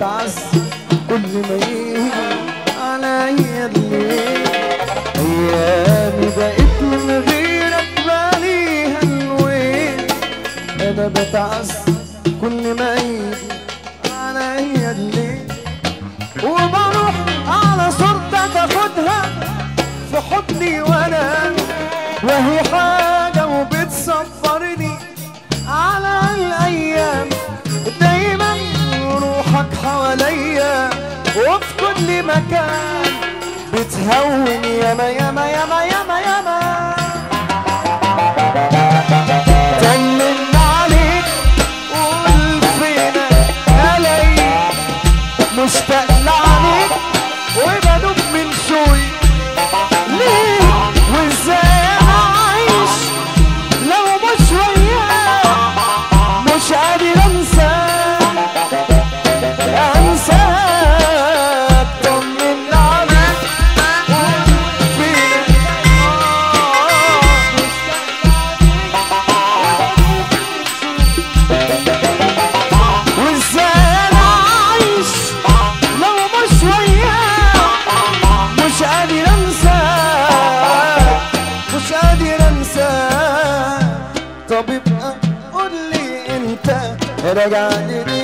بتعز كل ما يجي عليا الليل ايامي بقيت من غيرك بالي هالوين انا بتعز كل ما يجي عليا الليل وبروح على صورتك اخدها في حضني وانا وهي حاجة وبتصبرني على الايام دايما روحك حواليا وفي كل مكان بتهون ياما ياما ياما ياما ياما طمنا عليك قول فينك علي مشتاق لعليك وبدوب من شوي ليه وازاي انا عايش لو مش وياك مش قادر انساك انساك طمنا عليك قول فينك وازاي انا عايش لو مش وياك مش قادر انساك مش قادر انساك طب ابقى قول لي انت راجع لي